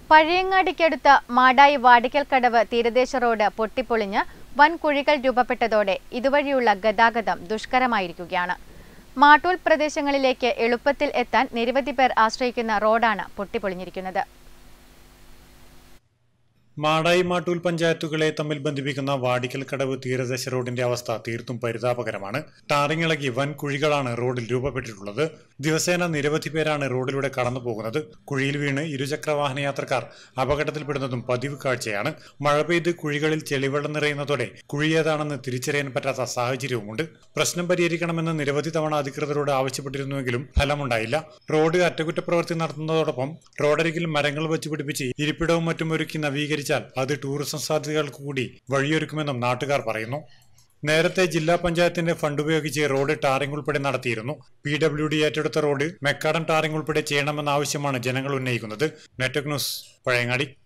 പഴയങ്ങാടിക്കടുത്ത മാടായി വാടിക്കൽ കടവ് തീരദേശ റോഡ് പൊട്ടിപ്പൊളിഞ്ഞ് വൻ കുഴികൾ രൂപപ്പെട്ടതോടെ ഇതുവഴിയുള്ള ഗതാഗതം ദുഷ്കരമായിരിക്കുകയാണ് മാട്ടൂൽ പ്രദേശങ്ങളിലേക്ക് എളുപ്പത്തിൽ എത്താൻ നിരവധി പേർ ആശ്രയിക്കുന്ന റോഡാണ് പൊട്ടിപ്പൊളിഞ്ഞിരിക്കുന്നത് മാടായി മാട്ടൂൽ പഞ്ചായത്തുകളെ തമ്മിൽ ബന്ധിപ്പിക്കുന്ന വാടിക്കൽ കടവ് തീരദേശ റോഡിന്റെ അവസ്ഥ തീർത്തും പരിതാപകരമാണ് ടാറിംഗ് ഇളകി വൻ കുഴികളാണ് റോഡിൽ രൂപപ്പെട്ടിട്ടുള്ളത് ദിവസേന നിരവധി പേരാണ് റോഡിലൂടെ കടന്നു പോകുന്നത് കുഴിയിൽ വീണ് ഇരുചക്ര വാഹന യാത്രക്കാർ അപകടത്തിൽപ്പെടുന്നതും പതിവ് കാഴ്ചയാണ് മഴ പെയ്ത് കുഴികളിൽ ചെളിവെള്ളം നിറയുന്നതോടെ കുഴി ഏതാണെന്ന് തിരിച്ചറിയാൻ പറ്റാത്ത സാഹചര്യവുമുണ്ട് പ്രശ്നം പരിഹരിക്കണമെന്ന് നിരവധി തവണ അധികൃതരോട് ആവശ്യപ്പെട്ടിരുന്നുവെങ്കിലും ഫലമുണ്ടായില്ല റോഡ് അറ്റകുറ്റപ്രവൃത്തി നടത്തുന്നതോടൊപ്പം റോഡരികിൽ മരങ്ങൾ വെച്ച് പിടിപ്പിച്ച് ഇരിപ്പിടവും മറ്റും ഒരുക്കി നവീകരിച്ചാൽ അത് ടൂറിസം സാധ്യതകൾക്ക് കൂടി വഴിയൊരുക്കുമെന്നും നാട്ടുകാർ പറയുന്നു നേരത്തെ ജില്ലാ പഞ്ചായത്തിന്റെ ഫണ്ട് ഉപയോഗിച്ച് റോഡ് ടാറിംഗ് ഉൾപ്പെടെ നടത്തിയിരുന്നു പി ഡബ്ല്യു ഡി ഏറ്റെടുത്ത റോഡ് മെക്കാടൻ ടാറിംഗ് ഉൾപ്പെടെ ചെയ്യണമെന്ന ആവശ്യമാണ് ജനങ്ങൾ ഉന്നയിക്കുന്നത് നെറ്റ്വർക്ക് ന്യൂസ് പഴയങ്ങാടി